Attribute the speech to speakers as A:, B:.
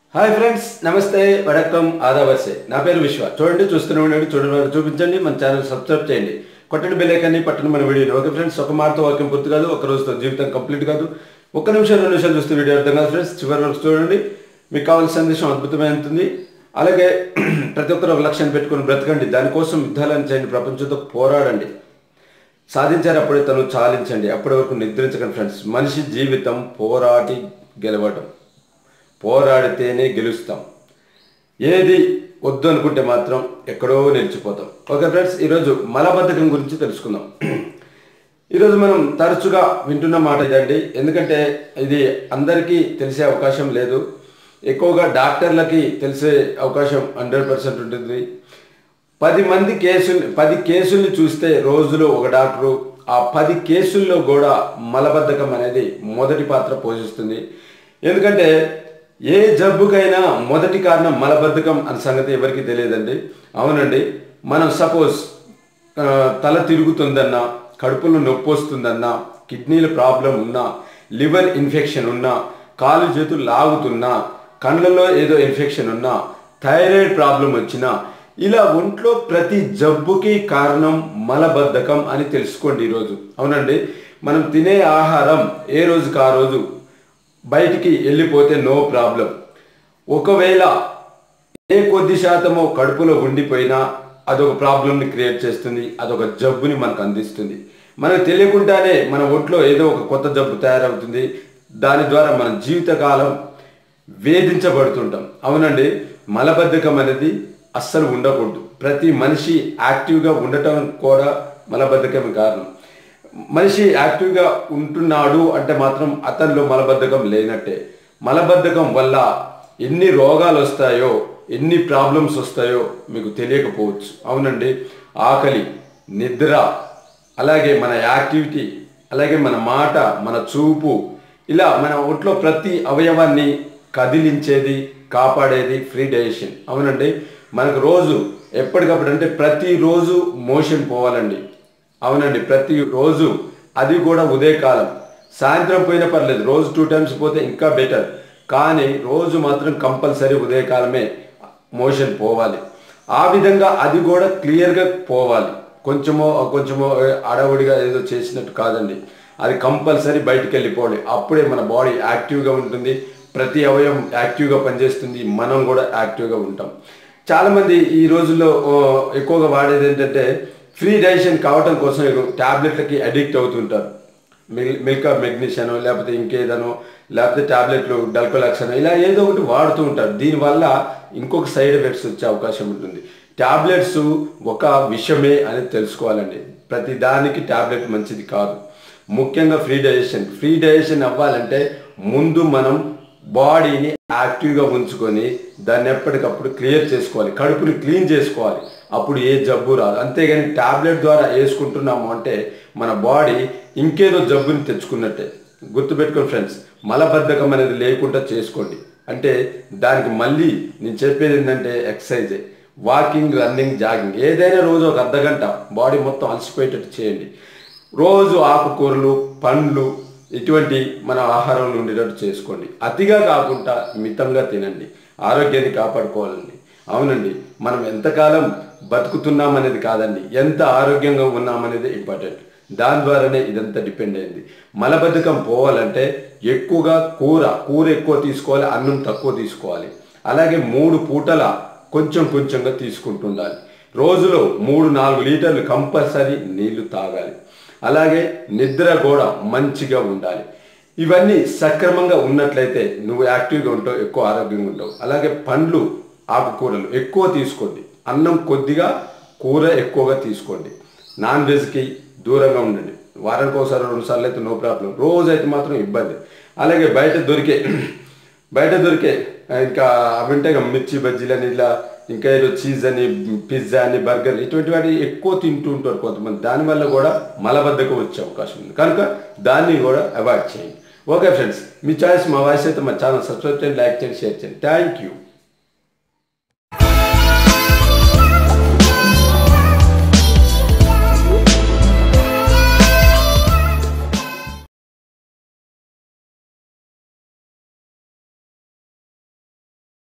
A: hi friends నమస్తే వడకం ఆదావర్సే నా పేరు విశ్వ చూడండి చూస్తూనే ఉండండి చూడండి చూపించండి మన ఛానల్ సబ్స్క్రైబ్ చేయండి కొట్టండి బెల్లైకాన్ని పట్టండి మన వీడియోని ఓకే ఫ్రెండ్స్ ఒక మాటతో వాక్యం పూర్తి కాదు ఒక రోజుతో జీవితం కంప్లీట్ కాదు ఒక్క నిమిషం రెండు నిమిషాలు చూస్తే వీడియో అర్థం కాదు ఫ్రెండ్స్ చివరి వరకు చూడండి మీకు కావాల్సిన సందేశం అద్భుతమైనది అలాగే ప్రతి ఒక్కరు ఒక లక్ష్యాన్ని పెట్టుకొని బ్రతకండి దానికోసం యుద్ధాలను చేయండి ప్రపంచంతో పోరాడండి సాధించారు అప్పుడే తను చాలించండి అప్పటి వరకు నిద్రించకండి ఫ్రెండ్స్ మనిషి జీవితం పోరాటి గెలవటం పోరాడితేనే గెలుస్తాం ఏది వద్దు అనుకుంటే మాత్రం ఎక్కడో నిలిచిపోతాం ఓకే ఫ్రెండ్స్ ఈరోజు మలబద్ధకం గురించి తెలుసుకుందాం ఈరోజు మనం తరచుగా వింటున్న మాట ఇదండి ఎందుకంటే ఇది అందరికీ తెలిసే అవకాశం లేదు ఎక్కువగా డాక్టర్లకి తెలిసే అవకాశం హండ్రెడ్ పర్సెంట్ ఉంటుంది పది మంది కేసులు పది కేసుల్ని చూస్తే రోజులో ఒక డాక్టరు ఆ పది కేసుల్లో కూడా మలబద్ధకం అనేది మొదటి పాత్ర పోషిస్తుంది ఎందుకంటే ఏ జబ్బుకైనా మొదటి కారణం మలబద్ధకం అనే సంగతి ఎవరికి తెలియదండి అవునండి మనం సపోజ్ తల తిరుగుతుందన్నా కడుపులో నొప్పి వస్తుందన్నా కిడ్నీల ప్రాబ్లం ఉన్నా లివర్ ఇన్ఫెక్షన్ ఉన్నా కాలు చేతులు లాగుతున్నా కండ్లలో ఏదో ఇన్ఫెక్షన్ ఉన్నా థైరాయిడ్ ప్రాబ్లం వచ్చినా ఇలా ఒంట్లో ప్రతి జబ్బుకి కారణం మలబద్ధకం అని తెలుసుకోండి ఈరోజు అవునండి మనం తినే ఆహారం ఏ రోజుకి ఆ రోజు బయటికి వెళ్ళిపోతే నో ప్రాబ్లం ఒకవేళ ఏ కొద్ది శాతమో కడుపులో ఉండిపోయినా అదొక ప్రాబ్లమ్ని క్రియేట్ చేస్తుంది అదొక జబ్బుని మనకు అందిస్తుంది మనకు తెలియకుండానే మన ఒంట్లో ఏదో ఒక కొత్త జబ్బు తయారవుతుంది దాని ద్వారా మన జీవితకాలం వేధించబడుతుంటాం అవునండి మలబద్ధకం అనేది అస్సలు ఉండకూడదు ప్రతి మనిషి యాక్టివ్గా ఉండటం కూడా మలబద్ధకం కారణం మనిషి యాక్టివ్గా ఉంటున్నాడు అంటే మాత్రం అతనిలో మలబద్ధకం లేనట్టే మలబద్ధకం వల్ల ఎన్ని రోగాలు వస్తాయో ఎన్ని ప్రాబ్లమ్స్ వస్తాయో మీకు తెలియకపోవచ్చు అవునండి ఆకలి నిద్ర అలాగే మన యాక్టివిటీ అలాగే మన మాట మన చూపు ఇలా మన ఒంట్లో ప్రతి అవయవాన్ని కదిలించేది కాపాడేది ఫ్రీ డైజెషన్ అవునండి మనకు రోజు ఎప్పటికప్పుడు అంటే ప్రతిరోజు మోషన్ పోవాలండి అవునండి ప్రతి రోజు అది కూడా ఉదయకాలం సాయంత్రం పోయినా పర్లేదు రోజు టూ టైమ్స్ పోతే ఇంకా బెటర్ కానీ రోజు మాత్రం కంపల్సరీ ఉదయకాలమే మోషన్ పోవాలి ఆ విధంగా అది కూడా క్లియర్గా పోవాలి కొంచెమో కొంచెమో అడవుడిగా ఏదో చేసినట్టు కాదండి అది కంపల్సరీ బయటికి వెళ్ళిపోవాలి అప్పుడే మన బాడీ యాక్టివ్గా ఉంటుంది ప్రతి అవయవం యాక్టివ్గా పనిచేస్తుంది మనం కూడా యాక్టివ్గా ఉంటాం చాలామంది ఈ రోజుల్లో ఎక్కువగా వాడేది ఏంటంటే ఫ్రీ డైజెషన్ కావటం కోసం ట్యాబ్లెట్లకి అడిక్ట్ అవుతుంటారు మిల్ మిల్క్ ఆఫ్ మెగ్నీషియనో లేకపోతే ఇంకేదనో లేకపోతే ట్యాబ్లెట్లు డల్కోలాక్సనో ఇలా ఏదో ఒకటి వాడుతూ ఉంటారు దీనివల్ల ఇంకొక సైడ్ ఎఫెక్ట్స్ వచ్చే అవకాశం ఉంటుంది ట్యాబ్లెట్స్ ఒక విషయమే అని తెలుసుకోవాలండి ప్రతి దానికి ట్యాబ్లెట్ మంచిది కాదు ముఖ్యంగా ఫ్రీ డైజెషన్ ఫ్రీ డైజెషన్ అవ్వాలంటే ముందు మనం బాడీని యాక్టివ్గా ఉంచుకొని దాన్ని ఎప్పటికప్పుడు క్లియర్ చేసుకోవాలి కడుపుని క్లీన్ చేసుకోవాలి అప్పుడు ఏ జబ్బు రాదు అంతేగాని ట్యాబ్లెట్ ద్వారా వేసుకుంటున్నాము అంటే మన బాడీ ఇంకేదో జబ్బుని తెచ్చుకున్నట్టే గుర్తుపెట్టుకోండి ఫ్రెండ్స్ మలబద్ధకం అనేది లేకుండా చేసుకోండి అంటే దానికి మళ్ళీ నేను చెప్పేది ఏంటంటే ఎక్సర్సైజే వాకింగ్ రన్నింగ్ జాగింగ్ ఏదైనా రోజు ఒక అర్ధ గంట బాడీ మొత్తం అలసిపోయేటట్టు చేయండి రోజు ఆకుకూరలు పండ్లు ఇటువంటి మన ఆహారంలో ఉండేటట్టు చేసుకోండి అతిగా కాకుండా మితంగా తినండి ఆరోగ్యాన్ని కాపాడుకోవాలండి అవునండి మనం ఎంతకాలం బతుకుతున్నామనేది కాదండి ఎంత ఆరోగ్యంగా ఉన్నామనేది ఇంపార్టెంట్ దాని ద్వారానే ఇదంతా డిపెండ్ అయింది మలబద్ధకం పోవాలంటే ఎక్కువగా కూర కూర ఎక్కువ తీసుకోవాలి అన్నం తక్కువ తీసుకోవాలి అలాగే మూడు పూటల కొంచెం కొంచెంగా తీసుకుంటుండాలి రోజులో మూడు నాలుగు లీటర్లు కంపల్సరీ నీళ్లు తాగాలి అలాగే నిద్ర కూడా మంచిగా ఉండాలి ఇవన్నీ సక్రమంగా ఉన్నట్లయితే నువ్వు యాక్టివ్గా ఉంటావు ఎక్కువ ఆరోగ్యంగా ఉంటావు అలాగే పండ్లు ఆకుకూరలు ఎక్కువ తీసుకోండి అన్నం కొద్దిగా కూర ఎక్కువగా తీసుకోండి నాన్ వెజ్కి దూరంగా ఉండండి వారానికి ఒకసారి రెండు సార్లు అయితే నో ప్రాబ్లం రోజు అయితే మాత్రం ఇబ్బంది అలాగే బయట దొరికే బయట దొరికే ఇంకా అవింటే మిర్చి బజ్జీలు అని ఇలా ఇంకా ఏదో చీజ్ అని పిజ్జా అని బర్గర్ ఇటువంటి వాటి ఎక్కువ తింటూ ఉంటారు కొంతమంది దానివల్ల కూడా మలబద్ధకం వచ్చే అవకాశం ఉంది కనుక దాన్ని కూడా అవాయిడ్ చేయండి ఓకే ఫ్రెండ్స్ మీ చాయిస్ మా వాయిస్ అయితే మా ఛానల్ సబ్స్క్రైబ్ చేయండి లైక్ చేయండి షేర్ చేయండి థ్యాంక్ యూ